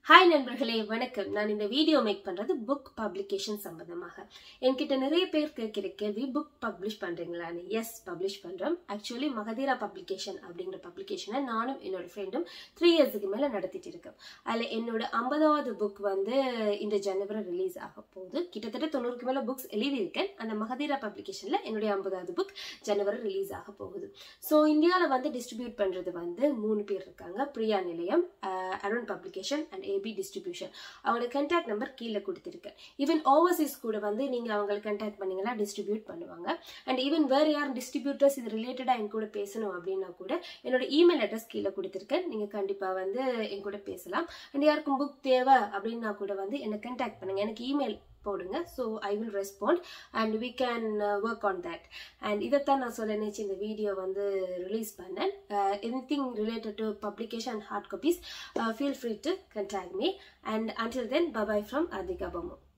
hi நண்பர்களே வணக்கம் நான் இந்த வீடியோ மேக் பண்றது புக் பப்ளிகேஷன் சம்பந்தமாக என்கிட்ட நிறைய பேர் கேட்கிற கேள்வி புக் பப்ளிஷ் பண்றீங்களான்னு எஸ் பப்ளிஷ் பண்றோம் ஆக்சுவலி மகதீரா பப்ளிகேஷன் அப்படிங்கிற பப்ளிகேஷனை நானும் என்னோட ஃப்ரெண்டும் த்ரீ இயர்ஸுக்கு மேல நடத்திட்டு இருக்கேன் அதுல என்னோட ஐம்பதாவது புக் வந்து இந்த ஜனவரி ரிலீஸ் ஆக போகுது கிட்டத்தட்ட தொண்ணூறுக்கு மேல புக்ஸ் எழுதியிருக்கேன் அந்த மகதீரா பப்ளிகேஷன்ல என்னுடைய ஐம்பதாவது புக் ஜனவரி ரிலீஸ் ஆக போகுது ஸோ இந்தியாவில் வந்து டிஸ்ட்ரிபியூட் பண்றது வந்து மூணு பேர் இருக்காங்க Priya Nilayam Arun publication and AB distribution அவங்களோட கண்டாக்ட் நம்பர் கீழே கொடுத்துருக்கேன் ஈவன் ஓவர்சீஸ் கூட வந்து நீங்கள் அவங்களை கண்டாக்ட் பண்ணீங்கன்னா டிஸ்ட்ரிபியூட் பண்ணுவாங்க அண்ட் ஈவன் வேறு யாரும் டிஸ்ட்ரிபியூட்டர்ஸ் இது ரிலேட்டடாக என் கூட பேசணும் அப்படின்னா கூட என்னோட இமெயில் அட்ரஸ் கீழே கொடுத்துருக்கேன் நீங்கள் கண்டிப்பாக வந்து என் கூட பேசலாம் அண்ட் யாருக்கும் புக் தேவை அப்படின்னா கூட வந்து என்னை கண்டாக்ட் பண்ணுங்கள் எனக்கு இமெயில் போடுங்க so I will respond and we can work on that and இதைத்தான் நான் சொல்ல நினைச்சு இந்த வீடியோ வந்து ரிலீஸ் பண்ணேன் anything related to publication hard copies feel free to contact me and until then bye bye from அதிகா பமோ